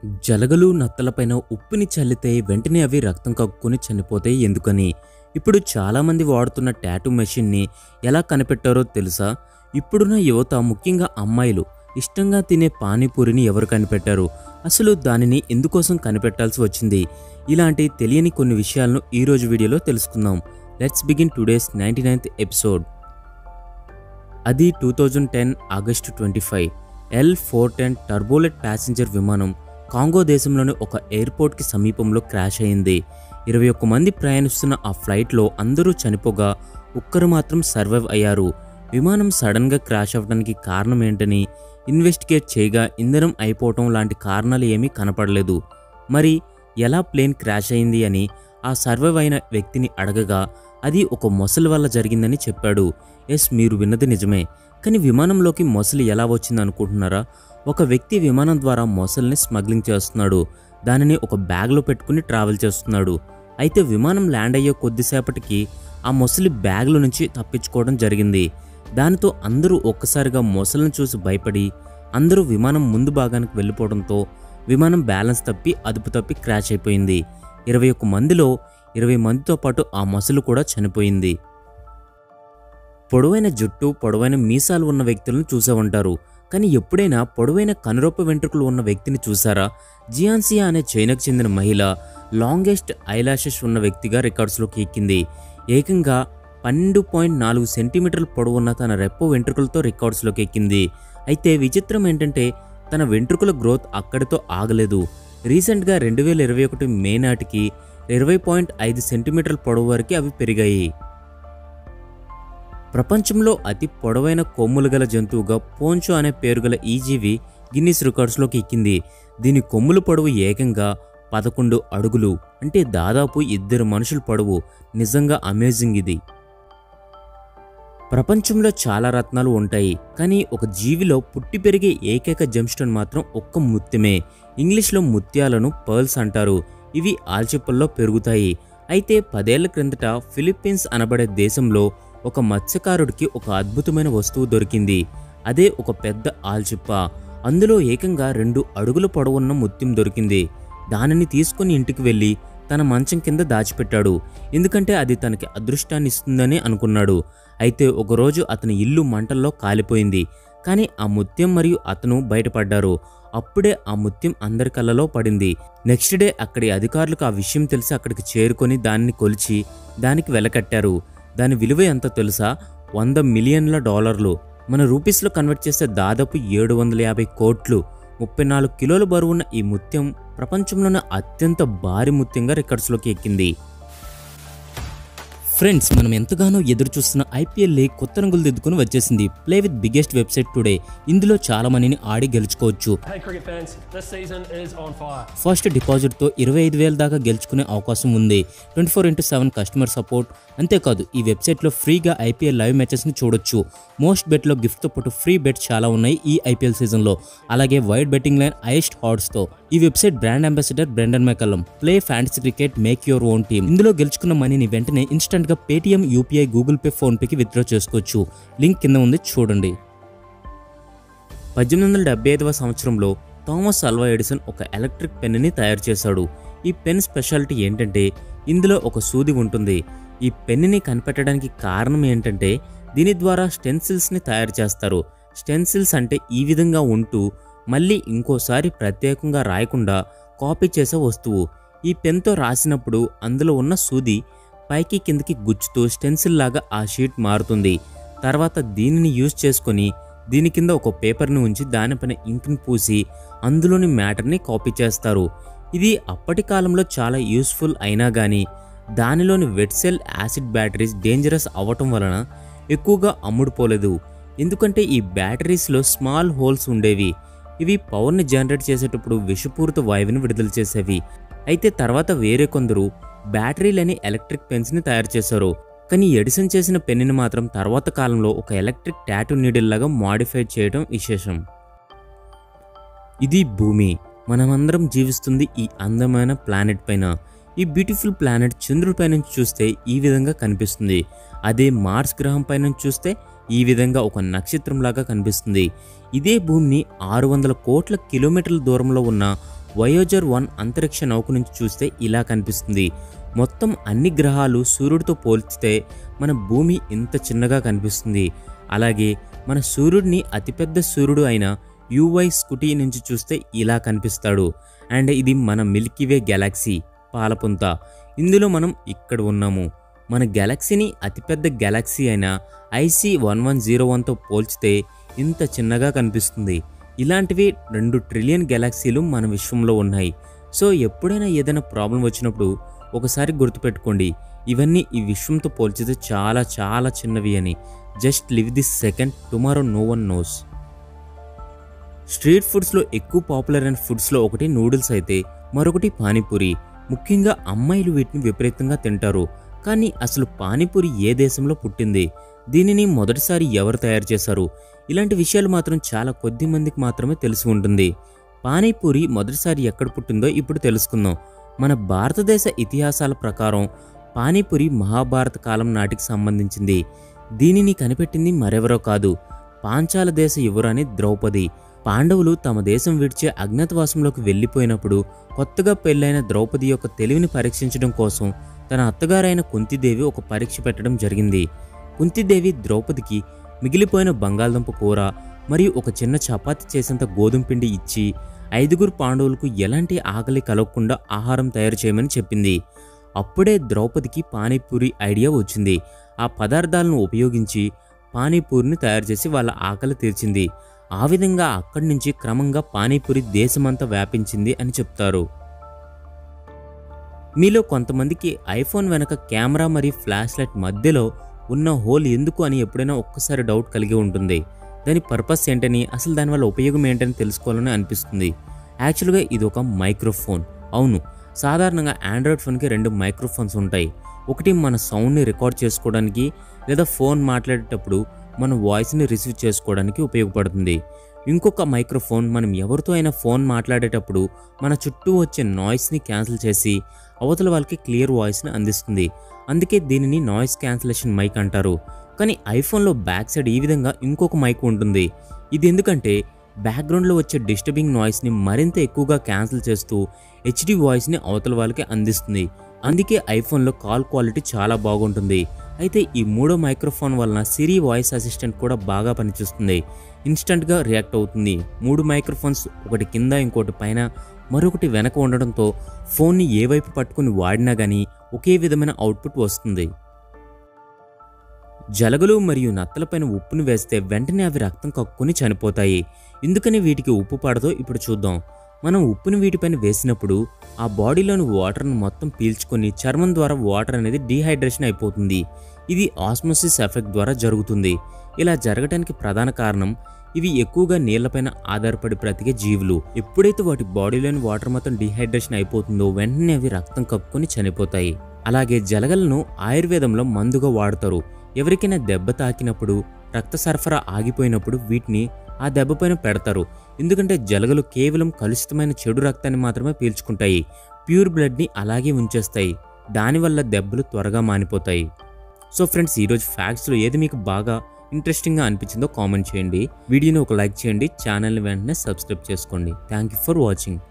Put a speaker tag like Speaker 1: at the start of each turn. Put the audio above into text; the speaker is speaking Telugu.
Speaker 1: జలగలు నత్తలపైన ఉప్పుని చల్లితే వెంటనే అవి రక్తం కక్కుని చనిపోతాయి ఎందుకని ఇప్పుడు చాలామంది వాడుతున్న టాటూ మెషిన్ని ఎలా కనిపెట్టారో తెలుసా ఇప్పుడున్న యువత ముఖ్యంగా అమ్మాయిలు ఇష్టంగా తినే పానీపూరిని ఎవరు కనిపెట్టారు అసలు దానిని ఎందుకోసం కనిపెట్టాల్సి వచ్చింది ఇలాంటి తెలియని కొన్ని విషయాలను ఈ రోజు వీడియోలో తెలుసుకుందాం let's begin today's ninety ninth episode అది two thousand ten August twenty five L four ten Turbolet passenger విమానం కాంగో దేశంలోని ఒక ఎయిర్పోర్ట్కి సమీపంలో క్రాష్ అయింది ఇరవై ఒక్క మంది ప్రయాణిస్తున్న ఆ ఫ్లైట్లో అందరూ చనిపోగా ఒక్కరు మాత్రం సర్వైవ్ అయ్యారు విమానం సడన్గా క్రాష్ అవ్వడానికి కారణం ఏంటని ఇన్వెస్టిగేట్ చేయగా ఇంధనం అయిపోవటం లాంటి కారణాలు ఏమీ కనపడలేదు మరి ఎలా ప్లేన్ క్రాష్ అయింది అని ఆ సర్వైవ్ అయిన వ్యక్తిని అడగగా అది ఒక మొసలి వల్ల జరిగిందని చెప్పాడు ఎస్ మీరు విన్నది నిజమే కానీ విమానంలోకి మొసలి ఎలా వచ్చింది అనుకుంటున్నారా ఒక వ్యక్తి విమానం ద్వారా మొసలిని స్మగ్లింగ్ చేస్తున్నాడు దానిని ఒక బ్యాగ్లో పెట్టుకుని ట్రావెల్ చేస్తున్నాడు అయితే విమానం ల్యాండ్ అయ్యే కొద్దిసేపటికి ఆ మొసలి బ్యాగ్లో నుంచి తప్పించుకోవడం జరిగింది దానితో అందరూ ఒక్కసారిగా మొసలిని చూసి భయపడి అందరూ విమానం ముందు భాగానికి వెళ్ళిపోవడంతో విమానం బ్యాలెన్స్ తప్పి అదుపు తప్పి క్రాష్ అయిపోయింది ఇరవై ఒక్క మందిలో ఇరవై మందితో పాటు ఆ మొసలు కూడా చనిపోయింది పొడవైన జుట్టు పొడవైన మీసాలు ఉన్న వ్యక్తులను చూసే ఉంటారు కానీ ఎప్పుడైనా పొడవైన కనురొప్ప వెంట్రుకలు ఉన్న వ్యక్తిని చూసారా జియాన్సియా అనే చైనాకు చెందిన మహిళ లాంగెస్ట్ ఐలాషెస్ ఉన్న వ్యక్తిగా రికార్డ్స్లోకి ఎక్కింది ఏకంగా పన్నెండు పాయింట్ నాలుగు సెంటీమీటర్ల పొడవున్న తన రెప్ప వెంట్రుకలతో రికార్డ్స్లోకి ఎక్కింది అయితే విచిత్రం ఏంటంటే తన వెంట్రుకల గ్రోత్ అక్కడితో ఆగలేదు రీసెంట్గా రెండు వేల ఇరవై ఒకటి మే నాటికి ఇరవై పాయింట్ ఐదు సెంటీమీటర్ల పొడవు వరకు అవి పెరిగాయి ప్రపంచంలో అతి పొడవైన కొమ్ములు గల జంతువుగా పోంచో అనే పేరు గల ఈ జీవి గిన్నిస్ రికార్డ్స్లోకి ఎక్కింది దీని కొమ్ముల పొడవు ఏకంగా పదకొండు అడుగులు అంటే దాదాపు ఇద్దరు మనుషుల పొడవు నిజంగా అమేజింగ్ ఇది ప్రపంచంలో చాలా రత్నాలు ఉంటాయి కానీ ఒక జీవిలో పుట్టి పెరిగే ఏకైక జంస్టోన్ మాత్రం ఒక్క ముత్యమే ఇంగ్లీష్లో ముత్యాలను పర్ల్స్ అంటారు ఇవి ఆల్చిప్పల్లో పెరుగుతాయి అయితే పదేళ్ల క్రిందట ఫిలిప్పీన్స్ అనబడే దేశంలో ఒక మత్స్యకారుడికి ఒక అద్భుతమైన వస్తువు దొరికింది అదే ఒక పెద్ద ఆల్చిప్ప అందులో ఏకంగా రెండు అడుగుల పొడవున్న ముత్యం దొరికింది దానిని తీసుకుని ఇంటికి వెళ్ళి తన మంచం కింద దాచిపెట్టాడు ఎందుకంటే అది తనకి అదృష్టాన్ని ఇస్తుందని అనుకున్నాడు అయితే ఒకరోజు అతని ఇల్లు మంటల్లో కాలిపోయింది కానీ ఆ ముత్యం మరియు అతను బయటపడ్డారు అప్పుడే ఆ ముత్యం అందరి కళ్ళలో పడింది నెక్స్ట్ డే అక్కడి అధికారులకు ఆ విషయం తెలిసి అక్కడికి చేరుకొని దానిని కొలిచి దానికి వెలకట్టారు దాని విలువ ఎంత తెలుసా వంద మిలియన్ల డాలర్లు మన రూపీస్లో కన్వర్ట్ చేస్తే దాదాపు ఏడు వందల యాభై కోట్లు ముప్పై నాలుగు కిలోల బరువున్న ఈ ముత్యం ప్రపంచంలోనే అత్యంత భారీ ముత్యంగా రికార్డ్స్లోకి ఎక్కింది ఫ్రెండ్స్ మనం ఎంతగానో ఎదురు చూస్తున్న ఐపీఎల్ లీగ్ కొత్త రంగులు దిద్దుకుని వచ్చేసింది play with biggest website today ఇందులో చాలా మందిని ఆడి గెలుచుకోవచ్చు
Speaker 2: Hey cricket fans, this season is on fire.
Speaker 1: First డిపాజిట్తో ఇరవై ఐదు వేల దాకా గెలుచుకునే అవకాశం ఉంది twenty four into seven customer support అంతేకాదు ఈ వెబ్సైట్లో ఫ్రీగా ఐపీఎల్ లైవ్ మ్యాచెస్ని చూడొచ్చు మోస్ట్ బెట్లో గిఫ్ట్తో పాటు ఫ్రీ బెట్స్ చాలా ఉన్నాయి ఈ ఐపీఎల్ సీజన్లో అలాగే వైడ్ బెట్టింగ్ లైన్ హైయెస్ట్ హార్డ్స్తో ఈ website brand ambassador Brendon McCullum play fantasy cricket make your own team ఇందులో గెలుచుకున్న మనీని వెంటనే ఇన్స్టంట్గా పేటీఎం యూపీఐ గూగుల్ పే ఫోన్పేకి విత్డ్రా చేసుకోవచ్చు లింక్ కింద ఉంది చూడండి పద్దెనిమిది వందల డెబ్బై ఐదవ సంవత్సరంలో థామస్ అల్వా ఎడిసన్ ఒక ఎలక్ట్రిక్ పెన్నుని తయారు చేశాడు ఈ పెన్ స్పెషాలిటీ ఏంటంటే ఇందులో ఒక సూది ఉంటుంది ఈ పెన్నుని కనిపెట్టడానికి కారణం ఏంటంటే దీని ద్వారా స్టెన్సిల్స్ని తయారు చేస్తారు స్టెన్సిల్స్ అంటే ఈ విధంగా ఉంటూ మళ్ళీ ఇంకోసారి ప్రత్యేకంగా రాయకుండా కాపీ చేసే వస్తువు ఈ పెన్తో రాసినప్పుడు అందులో ఉన్న సూది పైకి కిందకి గుచ్చుతూ స్టెన్సిల్ లాగా ఆ షీట్ మారుతుంది తర్వాత దీనిని యూజ్ చేసుకొని దీని కింద ఒక పేపర్ని ఉంచి దానిపైన ఇంక్ని పూసి అందులోని మ్యాటర్ని కాపీ చేస్తారు ఇది అప్పటి కాలంలో చాలా యూస్ఫుల్ అయినా కానీ దానిలోని వెట్సెల్ యాసిడ్ బ్యాటరీస్ డేంజరస్ అవ్వటం వలన ఎక్కువగా అమ్ముడుపోలేదు ఎందుకంటే ఈ బ్యాటరీస్లో స్మాల్ హోల్స్ ఉండేవి ఇవి పవర్ని జనరేట్ చేసేటప్పుడు విషపూరిత వాయువుని విడుదల చేసేవి అయితే తర్వాత వేరే కొందరు బ్యాటరీలని ఎలక్ట్రిక్ పెన్స్ని తయారు చేశారు కానీ ఎడిసన్ చేసిన పెన్నుని మాత్రం తర్వాత కాలంలో ఒక ఎలక్ట్రిక్ టాటూ నీడిల్ లాగా మాడిఫై చేయడం విశేషం ఇది భూమి మనమందరం జీవిస్తుంది ఈ అందమైన ప్లానెట్ పైన ఈ బ్యూటిఫుల్ ప్లానెట్ చంద్రుడిపై నుంచి చూస్తే ఈ విధంగా కనిపిస్తుంది అదే మార్స్ గ్రహం పై నుంచి చూస్తే ఈ విధంగా ఒక నక్షత్రంలాగా కనిపిస్తుంది ఇదే భూమిని ఆరు వందల కోట్ల కిలోమీటర్ల దూరంలో ఉన్న వయోజర్ వన్ అంతరిక్ష నౌక నుంచి చూస్తే ఇలా కనిపిస్తుంది మొత్తం అన్ని గ్రహాలు సూర్యుడితో పోల్చితే మన భూమి ఇంత చిన్నగా కనిపిస్తుంది అలాగే మన సూర్యుడిని అతిపెద్ద సూర్యుడు అయిన యూవై స్కుటీ నుంచి చూస్తే ఇలా కనిపిస్తాడు అండ్ ఇది మన మిల్కీవే గెలాక్సీ పాలపుంత ఇందులో మనం ఇక్కడ ఉన్నాము మన గెలాక్సీని అతిపెద్ద గెలాక్సీ అయిన ఐసీ వన్ వన్ జీరో వన్తో పోల్చితే ఇంత చిన్నగా కనిపిస్తుంది ఇలాంటివి రెండు ట్రిలియన్ గెలాక్సీలు మన విశ్వంలో ఉన్నాయి సో ఎప్పుడైనా ఏదైనా ప్రాబ్లం వచ్చినప్పుడు ఒకసారి గుర్తుపెట్టుకోండి ఇవన్నీ ఈ విశ్వంతో పోల్చితే చాలా చాలా చిన్నవి అని just live this second tomorrow no one knows street ఫుడ్స్లో ఎక్కువ పాపులర్ అయిన ఫుడ్స్లో ఒకటి నూడిల్స్ అయితే మరొకటి పానీపూరి ముఖ్యంగా అమ్మాయిలు వీటిని విపరీతంగా తింటారు కానీ అసలు పానీపూరి ఏ దేశంలో పుట్టింది దీనిని మొదటిసారి ఎవరు తయారు చేశారు ఇలాంటి విషయాలు మాత్రం చాలా కొద్ది మందికి మాత్రమే తెలిసి ఉంటుంది పానీపూరి మొదటిసారి ఎక్కడ పుట్టిందో ఇప్పుడు తెలుసుకుందాం మన భారతదేశ ఇతిహాసాల ప్రకారం పానీపూరి మహాభారత కాలం నాటికి సంబంధించింది దీనిని కనిపెట్టింది మరెవరో కాదు పాంచాల దేశ యువరాణి ద్రౌపది పాండవులు తమ దేశం విడిచే అజ్ఞాతవాసంలోకి వెళ్ళిపోయినప్పుడు కొత్తగా పెళ్ళైన ద్రౌపది యొక్క తెలివిని పరీక్షించడం కోసం తన అత్తగారైన కుంతిదేవి ఒక పరీక్ష పెట్టడం జరిగింది కుంతిదేవి ద్రౌపదికి మిగిలిపోయిన బంగాళదుంప కూర మరియు ఒక చిన్న చపాతి చేసేంత గోధుమ పిండి ఇచ్చి ఐదుగురు పాండవులకు ఎలాంటి ఆకలి కలగకుండా ఆహారం తయారు చేయమని చెప్పింది అప్పుడే ద్రౌపదికి పానీపూరి ఐడియా వచ్చింది ఆ పదార్థాలను ఉపయోగించి పానీపూరిని తయారు చేసి వాళ్ళ ఆకలి తీర్చింది ఆ విధంగా అక్కడి నుంచి క్రమంగా పానీపూరి దేశమంతా వ్యాపించింది అని చెప్తారు మీలో కొంతమందికి ఐఫోన్ వెనక కెమెరా మరియు ఫ్లాష్ లైట్ మధ్యలో ఉన్న హోల్ ఎందుకు అని ఎప్పుడైనా ఒక్కసారి డౌట్ కలిగి ఉంటుంది దాని పర్పస్ ఏంటని అసలు దానివల్ల ఉపయోగం ఏంటని తెలుసుకోవాలని అనిపిస్తుంది యాక్చువల్గా ఇది ఒక మైక్రోఫోన్ అవును సాధారణంగా ఆండ్రాయిడ్ ఫోన్కి రెండు మైక్రోఫోన్స్ ఉంటాయి ఒకటి మన సౌండ్ని రికార్డ్ చేసుకోవడానికి లేదా ఫోన్ మాట్లాడేటప్పుడు మన వాయిస్ని రిసీవ్ చేసుకోవడానికి ఉపయోగపడుతుంది ఇంకొక మైక్రోఫోన్ మనం ఎవరితో అయినా ఫోన్ మాట్లాడేటప్పుడు మన చుట్టూ వచ్చే నాయిస్ని క్యాన్సిల్ చేసి అవతల వాళ్ళకి క్లియర్ వాయిస్ని అందిస్తుంది అందుకే దీనిని నాయిస్ క్యాన్సిలేషన్ మైక్ అంటారు కానీ ఐఫోన్లో బ్యాక్ సైడ్ ఈ విధంగా ఇంకొక మైక్ ఉంటుంది ఇది ఎందుకంటే బ్యాక్గ్రౌండ్లో వచ్చే డిస్టర్బింగ్ నాయిస్ని మరింత ఎక్కువగా క్యాన్సిల్ చేస్తూ హెచ్డి వాయిస్ని అవతల వాళ్ళకి అందిస్తుంది అందుకే ఐఫోన్లో కాల్ క్వాలిటీ చాలా బాగుంటుంది అయితే ఈ మూడో మైక్రోఫోన్ వలన సిరి వాయిస్ అసిస్టెంట్ కూడా బాగా పనిచేస్తుంది ఇన్స్టంట్గా రియాక్ట్ అవుతుంది మూడు మైక్రోఫోన్స్ ఒకటి కింద ఇంకోటి పైన మరొకటి వెనక ఉండడంతో ఫోన్ని ఏ వైపు పట్టుకుని వాడినా కానీ ఒకే విధమైన అవుట్పుట్ వస్తుంది జలగలు మరియు నత్తలపైన ఉప్పును వేస్తే వెంటనే అవి రక్తం కక్కుని చనిపోతాయి ఎందుకని వీటికి ఉప్పు పడదో ఇప్పుడు చూద్దాం మనం ఉప్పుని వీటిపైన వేసినప్పుడు ఆ బాడీలోని వాటర్ను మొత్తం పీల్చుకొని చర్మం ద్వారా వాటర్ అనేది డీహైడ్రేషన్ అయిపోతుంది ఇది ఆస్మోసిస్ ఎఫెక్ట్ ద్వారా జరుగుతుంది ఇలా జరగడానికి ప్రధాన కారణం ఇవి ఎక్కువగా నీళ్లపైన ఆధారపడి బ్రతికే జీవులు ఎప్పుడైతే వాటి బాడీలోని వాటర్ మొత్తం డీహైడ్రేషన్ అయిపోతుందో వెంటనే అవి రక్తం కక్కుని చనిపోతాయి అలాగే జలగలను ఆయుర్వేదంలో మందుగా వాడతారు ఎవరికైనా దెబ్బ తాకినప్పుడు రక్త సరఫరా ఆగిపోయినప్పుడు వీటిని ఆ దెబ్బపైన పెడతారు ఎందుకంటే జలగలు కేవలం కలుషితమైన చెడు రక్తాన్ని మాత్రమే పీల్చుకుంటాయి ప్యూర్ బ్లడ్ని అలాగే ఉంచేస్తాయి దానివల్ల దెబ్బలు త్వరగా మానిపోతాయి సో ఫ్రెండ్స్ ఈరోజు ఫ్యాక్ట్స్లో ఏది మీకు బాగా ఇంట్రెస్టింగ్గా అనిపించిందో కామెంట్ చేయండి వీడియోని ఒక లైక్ చేయండి ఛానల్ని వెంటనే సబ్స్క్రైబ్ చేసుకోండి థ్యాంక్ యూ ఫర్ వాచింగ్